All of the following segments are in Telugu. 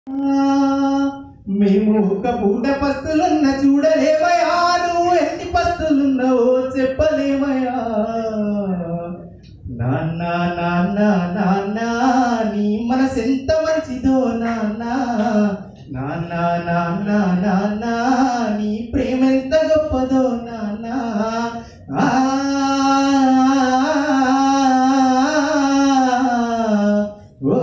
మేము ఒక్క పూట పస్తులున్న చూడలేమయా నువ్వు ఎన్ని పస్తులున్నావో చెప్పలేమయా నాన్న నాన్న నాన్న నీ మనసెంత మంచిదో నాన్న నాన్న నాన్న నాన్న నీ ప్రేమ ఎంత గొప్పదో నాన్న ఆ ఓ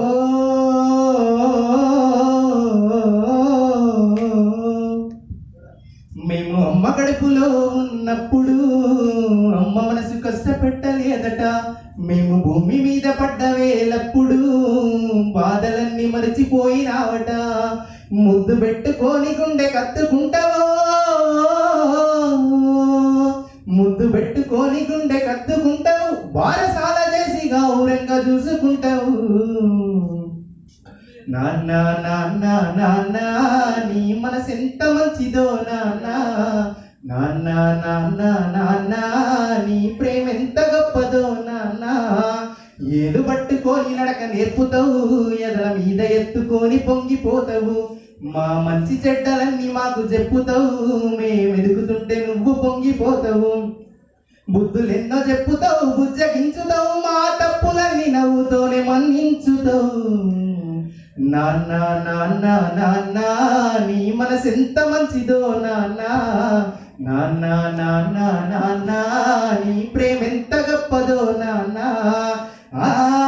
మేము అమ్మ కడుపులో ఉన్నప్పుడు అమ్మ మనసు కష్టపెట్టలేదట మేము భూమి మీద పడ్డ వేలప్పుడు బాధలన్నీ మరిచిపోయినావట ముద్దు పెట్టుకొని గుండె కత్తుకుంటావో ముద్దు పెట్టుకొని గుండె కత్తుకుంటావు బారసాల చేసి గౌరంగా చూసుకుంటావు నాన్న నాన్న నాన్న నీ మనసు ఎంత మంచిదో నాన్న నాన్న నాన్న నాన్న నీ ప్రేమ ఎంత గొప్పదో నాన్న ఏలు పట్టుకొని నడక నేర్పుతావు ఎదల మీద ఎత్తుకొని పొంగిపోతావు మా మంచి చెడ్డలన్నీ మాకు చెప్పుతావు మేము ఎదుగుతుంటే నువ్వు పొంగిపోతావు బుద్ధులెన్నో చెప్పుతావు బుజ్జగించుతావు మా తప్పులన్నీ నవ్వుతోనే మన్నించుతావు నాన్న నాన్న నాన్న నీ మనసు ఎంత మంచిదో నాన్న నాన్న నాన్న నాన్న నీ ప్రేమ ఎంత గొప్పదో నాన్న ఆ